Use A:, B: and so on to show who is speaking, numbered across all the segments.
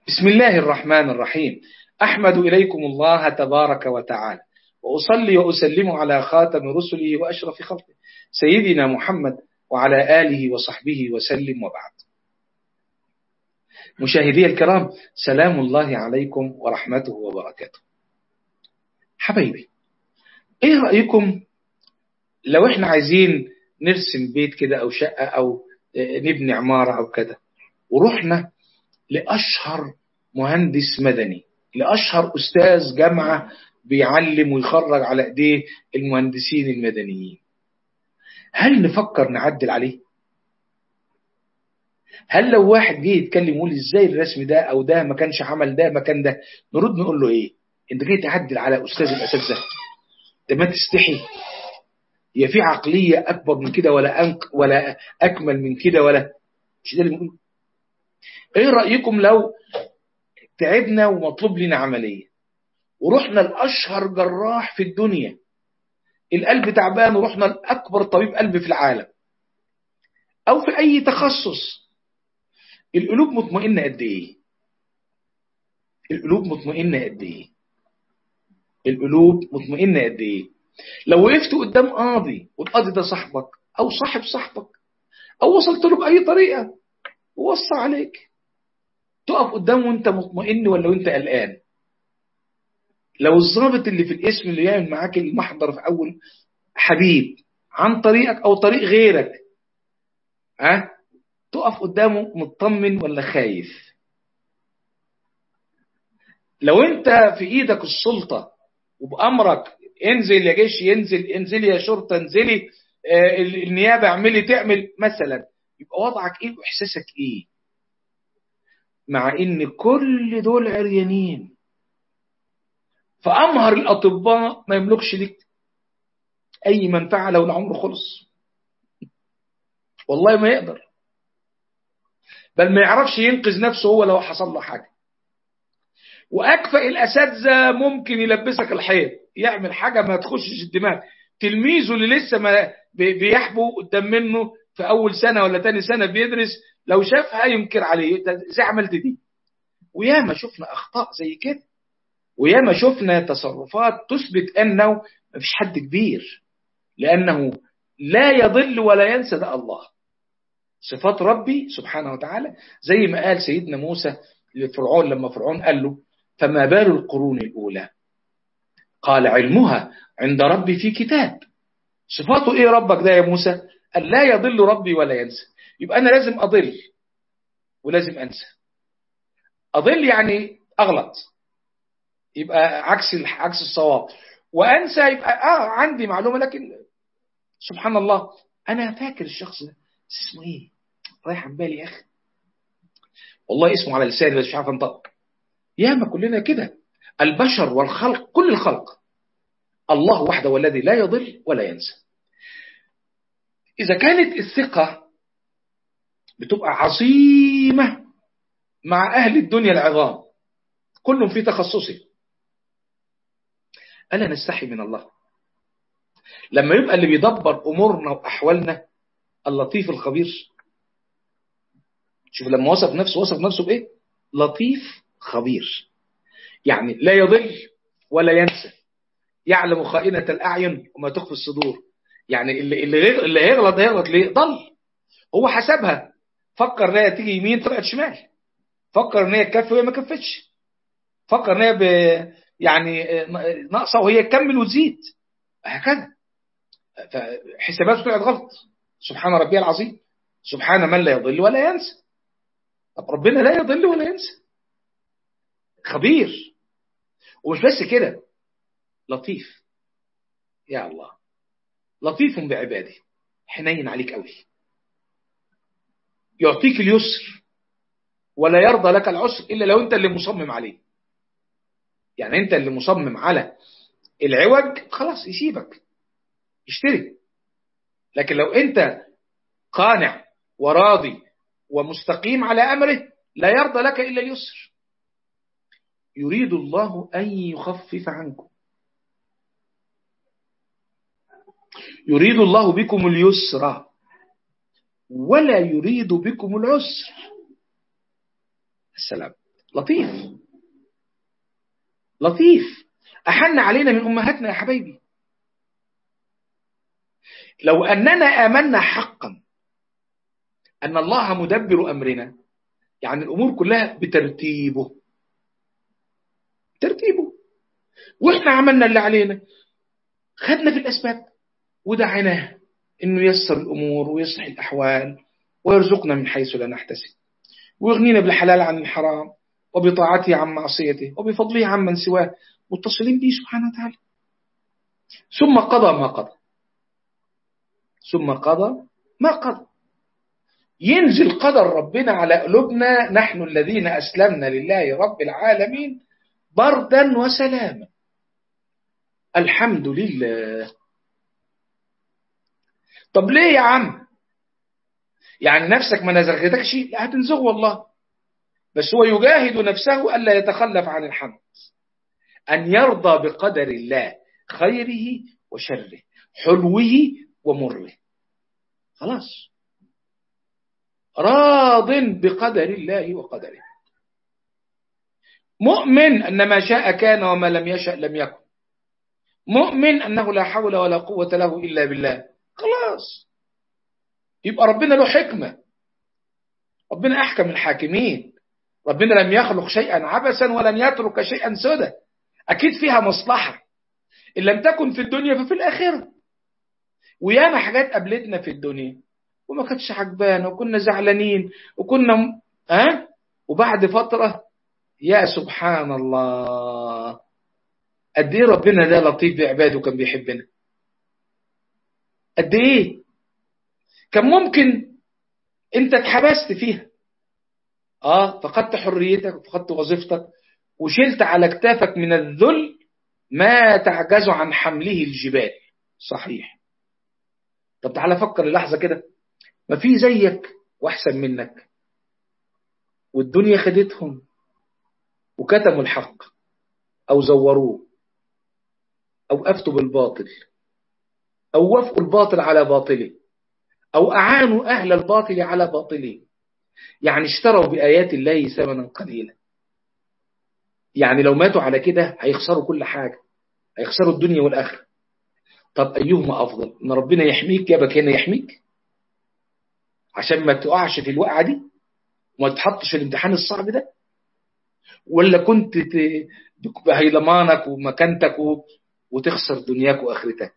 A: بسم الله الرحمن الرحيم أحمد إليكم الله تبارك وتعالى وأصلي وأسلم على خاتم رسله وأشرف خلقه سيدنا محمد وعلى آله وصحبه وسلم وبعد مشاهدي الكرام سلام الله عليكم ورحمته وبركاته حبايبي ايه رأيكم لو احنا عايزين نرسم بيت كده او شقة او نبني عمارة او كده ورحنا لأشهر مهندس مدني لأشهر أستاذ جامعة بيعلم ويخرج على ايديه المهندسين المدنيين هل نفكر نعدل عليه هل لو واحد جه يتكلم يقول ازاي الرسم ده او ده ما كانش عمل ده مكان ده نرد نقول له ايه انت جاي تعدل على استاذ الاساتذه ده ما تستحي هي في عقليه اكبر من كده ولا أنك ولا اكمل من كده ولا مش ده اللي بنقوله ايه رايكم لو تعبنا ومطلوب لنا عمليه ورحنا لاشهر جراح في الدنيا القلب تعبان ورحنا لاكبر طبيب قلب في العالم او في اي تخصص القلوب مطمئنه قد ايه القلوب مطمئنه قد ايه القلوب مطمئنه قد ايه لو وقفت قدام قاضي والقاضي ده صاحبك او صاحب صاحبك او وصلت له باي طريقه ووصى عليك تقف قدامه وانت مطمئن ولا وانت قلقان لو الضابط اللي في الاسم اللي يعمل معاك المحضر في اول حبيب عن طريقك او طريق غيرك ها أه؟ تقف قدامه مطمن ولا خايف لو انت في ايدك السلطة وبأمرك انزل يا جيش ينزل انزلي يا شرطة انزلي آه النيابة اعملي تعمل مثلا يبقى وضعك ايه واحساسك ايه مع ان كل دول عريانين فأمهر الأطباء ما يملكش لك أي منفعة لو العمر خلص والله ما يقدر بل ما يعرفش ينقذ نفسه هو لو حصل له حاجة وأكفأ الأساتذة ممكن يلبسك الحيط يعمل حاجة ما تخشش الدماغ تلميذه اللي لسه ما بيحبو قدام منه في أول سنة ولا تاني سنة بيدرس لو شافها ينكر عليه ازاي عملت دي وياما شفنا أخطاء زي كده وياما شفنا تصرفات تثبت أنه مفيش حد كبير لأنه لا يضل ولا ينسى ده الله صفات ربي سبحانه وتعالى زي ما قال سيدنا موسى لفرعون لما فرعون قال له فما بال القرون الأولى قال علمها عند ربي في كتاب صفاته ايه ربك ده يا موسى قال لا يضل ربي ولا ينسى يبقى أنا لازم أضل ولازم أنسى أضل يعني أغلط يبقى عكس عكس الصواب وانسى يبقى اه عندي معلومه لكن سبحان الله انا فاكر الشخص ده اسمه ايه رايح عن بالي يا اخي والله اسمه على لساني بس مش عارف انطق ياما كلنا كده البشر والخلق كل الخلق الله وحده والذي لا يضل ولا ينسى اذا كانت الثقه بتبقى عظيمه مع اهل الدنيا العظام كل في تخصصه ألا نستحي من الله لما يبقى اللي بيدبر أمورنا وأحوالنا اللطيف الخبير شوف لما وصف نفسه وصف نفسه بإيه لطيف خبير يعني لا يضل ولا ينسى يعلم خائنة الأعين وما تخفي الصدور يعني اللي اللي اللي هيغلط هيغلط ليه ضل هو حسبها فكر ان هي تيجي يمين طلعت شمال فكر ان هي تكفي وهي ما كفتش فكر ان هي ب... يعني ناقصه وهي تكمل وتزيد هكذا حساباته طلعت غلط سبحان ربي العظيم سبحان من لا يضل ولا ينسى طب ربنا لا يضل ولا ينسى خبير ومش بس كده لطيف يا الله لطيف بعباده حنين عليك قوي يعطيك اليسر ولا يرضى لك العسر الا لو انت اللي مصمم عليه يعني انت اللي مصمم على العوج خلاص يسيبك يشتري لكن لو انت قانع وراضي ومستقيم على امره لا يرضى لك الا اليسر يريد الله ان يخفف عنكم يريد الله بكم اليسر ولا يريد بكم العسر السلام لطيف لطيف أحن علينا من أمهاتنا يا حبايبي لو أننا آمنا حقا أن الله مدبر أمرنا يعني الأمور كلها بترتيبه ترتيبه وإحنا عملنا اللي علينا خدنا في الأسباب ودعيناه إنه ييسر الأمور ويصلح الأحوال ويرزقنا من حيث لا نحتسب ويغنينا بالحلال عن الحرام وبطاعته عن معصيته وبفضله عن من سواه متصلين به سبحانه وتعالى ثم قضى ما قضى ثم قضى ما قضى ينزل قدر ربنا على قلوبنا نحن الذين أسلمنا لله رب العالمين بردا وسلاما الحمد لله طب ليه يا عم يعني نفسك ما نزغتكش لا هتنزغ والله بس هو يجاهد نفسه ألا يتخلف عن الحمد أن يرضى بقدر الله خيره وشره حلوه ومره خلاص راض بقدر الله وقدره مؤمن أن ما شاء كان وما لم يشأ لم يكن مؤمن أنه لا حول ولا قوة له إلا بالله خلاص يبقى ربنا له حكمة ربنا أحكم الحاكمين ربنا لم يخلق شيئا عبثا ولن يترك شيئا سدى أكيد فيها مصلحة إن لم تكن في الدنيا ففي الآخرة وياما حاجات قابلتنا في الدنيا وما كانتش عجبانا وكنا زعلانين وكنا م... ها وبعد فترة يا سبحان الله قد ايه ربنا ده لطيف بعباده كان بيحبنا قد ايه كان ممكن انت اتحبست فيها اه فقدت حريتك وفقدت وظيفتك وشلت على كتافك من الذل ما تعجز عن حمله الجبال صحيح طب تعالى فكر لحظة كده ما في زيك واحسن منك والدنيا خدتهم وكتموا الحق او زوروه او افتوا بالباطل او وافقوا الباطل على باطله او اعانوا اهل الباطل على باطله يعني اشتروا بايات الله ثمنا قليلا يعني لو ماتوا على كده هيخسروا كل حاجه هيخسروا الدنيا والاخره طب ايهما افضل ان ربنا يحميك جابك هنا يحميك عشان ما تقعش في الوقعه دي وما تتحطش في الامتحان الصعب ده ولا كنت بهيلمانك ومكانتك وتخسر دنياك واخرتك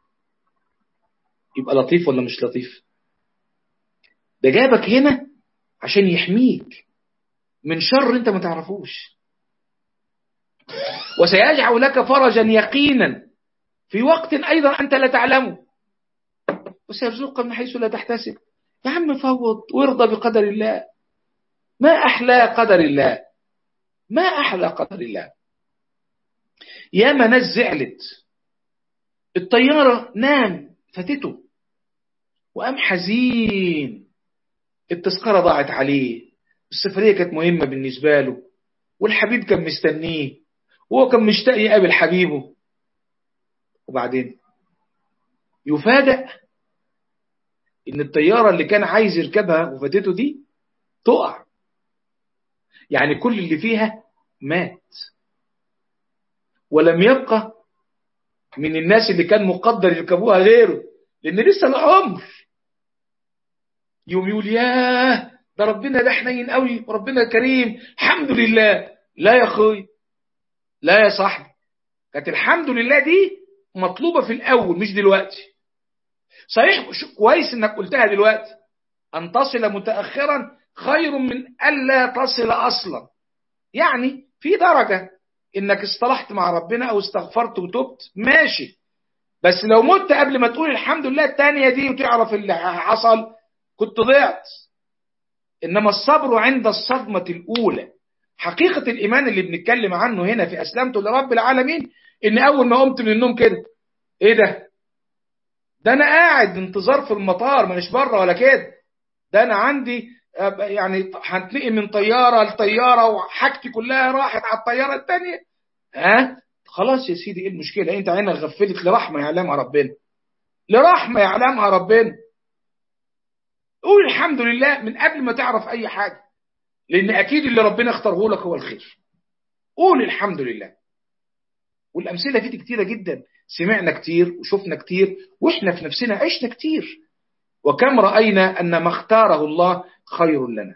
A: يبقى لطيف ولا مش لطيف ده جابك هنا عشان يحميك من شر انت ما تعرفوش وسيجعل لك فرجا يقينا في وقت ايضا انت لا تعلمه وسيرزقك من حيث لا تحتسب يا عم فوض وارضى بقدر الله ما احلى قدر الله ما احلى قدر الله يا ما ناس زعلت الطياره نام فاتته وقام حزين التذكرة ضاعت عليه السفرية كانت مهمة بالنسبة له والحبيب كان مستنيه وهو كان مشتاق يقابل حبيبه وبعدين يفاجأ إن الطيارة اللي كان عايز يركبها وفاتته دي تقع يعني كل اللي فيها مات ولم يبقى من الناس اللي كان مقدر يركبوها غيره لأن لسه العمر يوم يقول ياه ده ربنا ده حنين قوي وربنا كريم الحمد لله لا يا اخوي لا يا صاحبي كانت الحمد لله دي مطلوبة في الأول مش دلوقتي صحيح كويس انك قلتها دلوقتي أن تصل متأخرا خير من ألا تصل أصلا يعني في درجة انك اصطلحت مع ربنا او استغفرت وتبت ماشي بس لو مت قبل ما تقول الحمد لله التانية دي وتعرف اللي حصل كنت ضعت انما الصبر عند الصدمة الاولى حقيقة الايمان اللي بنتكلم عنه هنا في اسلمته لرب العالمين ان اول ما قمت من النوم كده ايه ده ده انا قاعد انتظار في المطار مانيش بره ولا كده ده انا عندي يعني هنتنقل من طياره لطياره وحاجتي كلها راحت على الطياره الثانيه ها خلاص يا سيدي ايه المشكله انت عينك غفلت لرحمه يعلمها ربنا لرحمه يعلمها ربنا قول الحمد لله من قبل ما تعرف اي حاجه لان اكيد اللي ربنا اختاره لك هو الخير قول الحمد لله والامثله دي كتيره جدا سمعنا كتير وشفنا كتير واحنا في نفسنا عشنا كتير وكم راينا ان ما اختاره الله خير لنا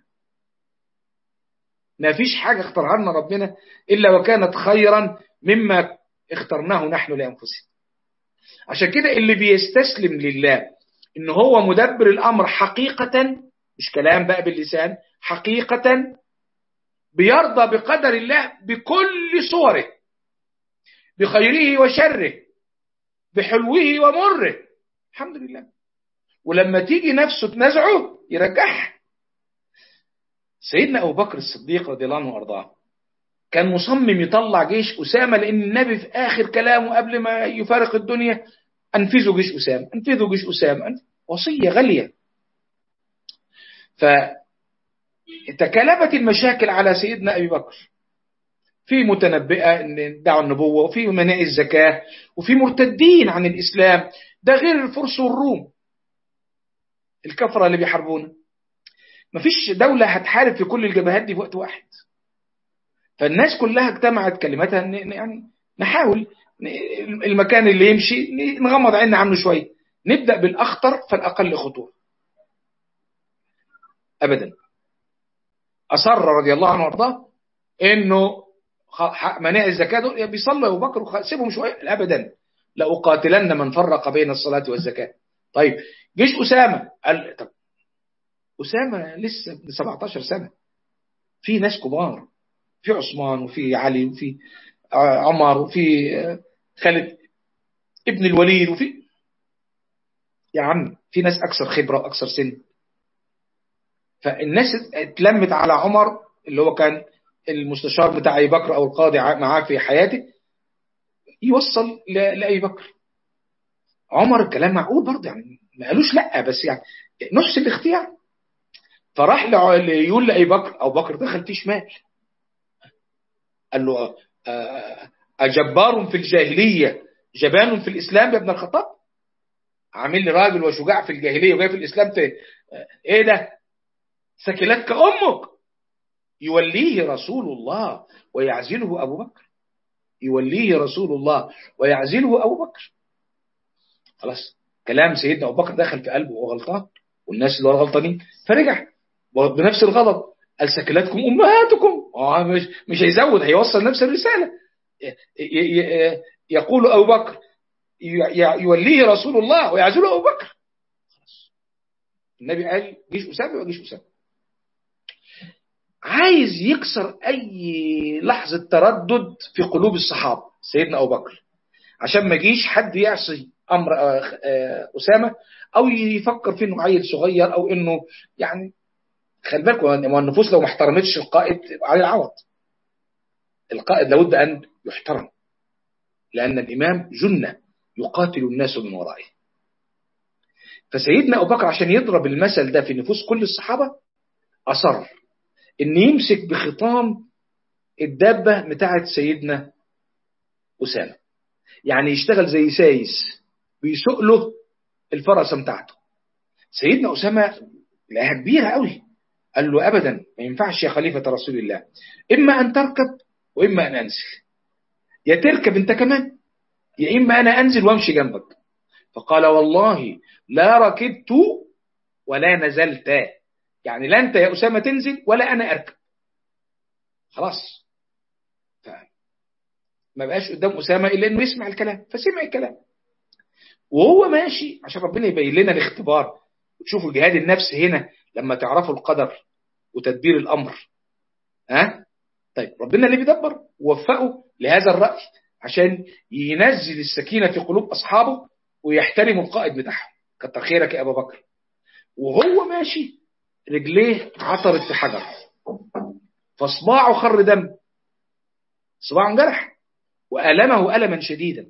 A: ما فيش حاجه اختارها لنا ربنا الا وكانت خيرا مما اخترناه نحن لانفسنا عشان كده اللي بيستسلم لله ان هو مدبر الامر حقيقه مش كلام بقى باللسان حقيقه بيرضى بقدر الله بكل صوره بخيره وشره بحلوه ومره الحمد لله ولما تيجي نفسه تنازعه يرجعها سيدنا أبو بكر الصديق رضي الله عنه وأرضاه كان مصمم يطلع جيش أسامة لأن النبي في آخر كلامه قبل ما يفارق الدنيا أنفذوا جيش أسامة أنفذوا جيش أسامة وصية غالية فتكالبت المشاكل على سيدنا أبي بكر في متنبئة ان دعوا النبوة وفي مناع الزكاة وفي مرتدين عن الإسلام ده غير الفرس والروم الكفرة اللي بيحاربونا مفيش دولة هتحارب في كل الجبهات دي في وقت واحد فالناس كلها اجتمعت كلمتها يعني نحاول المكان اللي يمشي نغمض عيننا عنه شوية نبدأ بالأخطر فالأقل خطورة أبدا أصر رضي الله عنه وارضاه إنه مناع الزكاة دول بيصلوا أبو بكر سيبهم شوية أبدا لأقاتلن من فرق بين الصلاة والزكاة طيب جيش أسامة قال طب أسامة لسه ابن 17 سنة في ناس كبار في عثمان وفي علي وفي عمر وفي خالد ابن الوليد وفي يا عم في ناس أكثر خبرة وأكثر سن فالناس اتلمت على عمر اللي هو كان المستشار بتاع أبي بكر أو القاضي معاه في حياته يوصل لأبي بكر عمر الكلام معقول برضه يعني ما قالوش لا بس يعني نفس الاختيار فراح يقول لأبي بكر أبو بكر دخل فيه شمال قال له أجبار في الجاهلية جبان في الإسلام يا ابن الخطاب عامل لي راجل وشجاع في الجاهلية وجاي في الإسلام ت... إيه ده سكلتك أمك يوليه رسول الله ويعزله أبو بكر يوليه رسول الله ويعزله أبو بكر خلاص كلام سيدنا أبو بكر دخل في قلبه وهو غلطان والناس اللي ورا غلطانين فرجع بنفس الغضب قال سكلتكم أمهاتكم آه مش, مش هيزود هيوصل نفس الرسالة يقول أبو بكر يوليه رسول الله ويعزله أبو بكر النبي قال جيش أسامة وجيش أسامة عايز يكسر أي لحظة تردد في قلوب الصحابة سيدنا أبو بكر عشان ما يجيش حد يعصي أمر أسامة أو يفكر فيه إنه عيل صغير أو إنه يعني خلي بالكم النفوس لو ما احترمتش القائد على العوض القائد لابد أن يحترم لأن الإمام جنة يقاتل الناس من ورائه فسيدنا أبو بكر عشان يضرب المثل ده في نفوس كل الصحابة أصر إن يمسك بخطام الدابة بتاعت سيدنا أسامة يعني يشتغل زي سايس بيسوق له الفرسة بتاعته سيدنا أسامة لقاها كبيرة قوي قال له أبدا ما ينفعش يا خليفة رسول الله إما أن تركب وإما أن أنزل يا تركب أنت كمان يا إما أنا أنزل وأمشي جنبك فقال والله لا ركبت ولا نزلت يعني لا أنت يا أسامة تنزل ولا أنا أركب خلاص ما بقاش قدام أسامة إلا إنه يسمع الكلام فسمع الكلام وهو ماشي عشان ربنا يبين لنا الاختبار وتشوفوا جهاد النفس هنا لما تعرفوا القدر وتدبير الأمر ها طيب ربنا اللي بيدبر ووفقه لهذا الرأي عشان ينزل السكينة في قلوب أصحابه ويحترموا القائد بتاعهم كتر خيرك يا أبا بكر وهو ماشي رجليه عثرت في حجر فصباعه خر دم صباعه انجرح وألمه ألما شديدا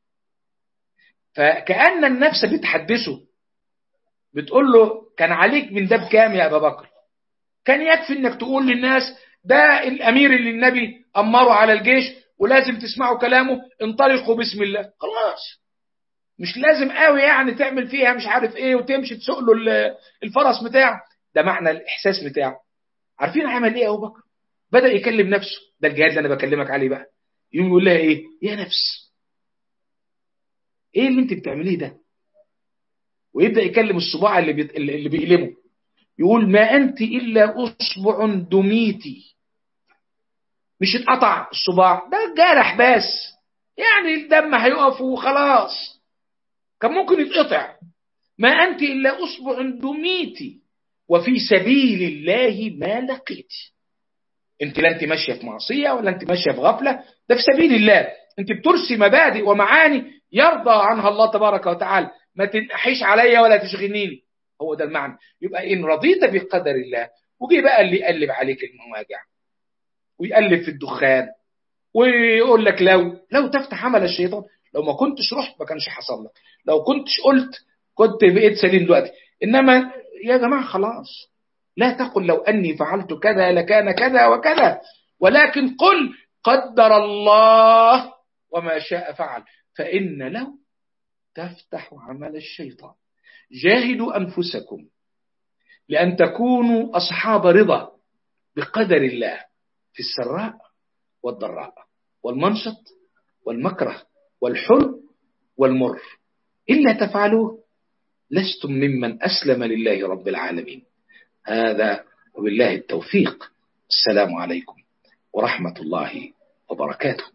A: فكأن النفس بتحدثه بتقول له كان عليك من ده بكام يا أبا بكر كان يكفي انك تقول للناس ده الأمير اللي النبي أمره على الجيش ولازم تسمعوا كلامه انطلقوا بسم الله خلاص مش لازم قوي يعني تعمل فيها مش عارف ايه وتمشي تسوق له الفرس بتاعه ده معنى الإحساس بتاعه عارفين عمل ايه ابو بكر بدا يكلم نفسه ده الجهاد اللي انا بكلمك عليه بقى يقوم يقول لها ايه يا نفس ايه اللي انت بتعمليه ده ويبدا يكلم الصباع اللي بيت... اللي بيألمه يقول ما انت الا اصبع دميتي مش اتقطع الصباع ده جرح بس يعني الدم هيقف وخلاص كان ممكن يتقطع ما أنت إلا أصبع دميتي وفي سبيل الله ما لقيت أنت لا أنت ماشية في معصية ولا أنت ماشية في غفلة ده في سبيل الله أنت بترسي مبادئ ومعاني يرضى عنها الله تبارك وتعالى ما تنحيش عليا ولا تشغلنيني هو ده المعنى يبقى إن رضيت بقدر الله وجي بقى اللي يقلب عليك المواجع ويقلب في الدخان ويقول لك لو لو تفتح عمل الشيطان لو ما كنتش رحت ما كانش حصل لك لو كنتش قلت كنت بقيت سليم دلوقتي انما يا جماعه خلاص لا تقل لو اني فعلت كذا لكان كذا وكذا ولكن قل قدر الله وما شاء فعل فان لو تفتح عمل الشيطان جاهدوا انفسكم لان تكونوا اصحاب رضا بقدر الله في السراء والضراء والمنشط والمكره والحلو والمر إلا تفعلوه لستم ممن أسلم لله رب العالمين هذا وبالله التوفيق السلام عليكم ورحمة الله وبركاته